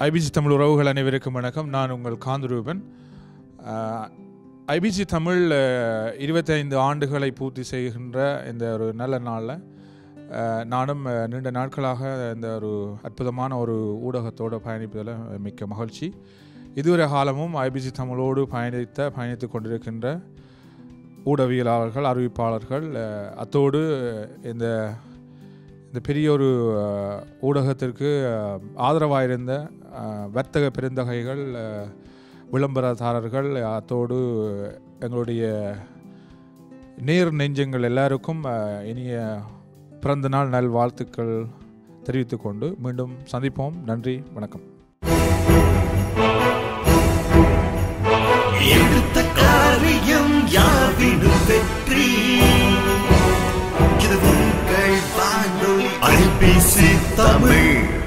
IBC Tamil உறவுகள் அனைவருக்கும் வணக்கம் நான் உங்கள் காந்தரூபன் ஐபிசி தமிழ் அஹ், 25 ஆண்டுகளை பூர்த்தி செய்கின்ற இந்த ஒரு நல்ல நாளில் அஹ், நானும் அஹ், நீண்ட நாட்களாக இந்த ஒரு அற்புதமான ஒரு ஊடகத்தோடு பயணிப்பதில் மிக்க மகிழ்ச்சி இதுவரை காலமும் ஐபிசி தமிழோடு பயணித்த பயணித்து கொண்டிருக்கின்ற ஊடகவியலாளர்கள் அறிவிப்பாளர்கள் அஹ், அத்தோடு இந்த இந்த பெரிய ஒரு அஹ், ஊடகத்திற்கு ஆதரவாக இருந்த வர்த்தக பெருந்தகைகள் அஹ், விளம்பரதாரர்கள் அத்தோடு எங்களுடைய நேர் நெஞ்சங்கள் எல்லாருக்கும் அஹ், இனிய பிறந்த நாள் நல் வாழ்த்துக்கள் தெரிவித்துக்கொண்டு மீண்டும் சந்திப்போம் நன்றி வணக்கம் எடுத்த காரியம் யாவினும் வெற்றி இது உங்கள் வானொலி ஐபிசி தமிழ்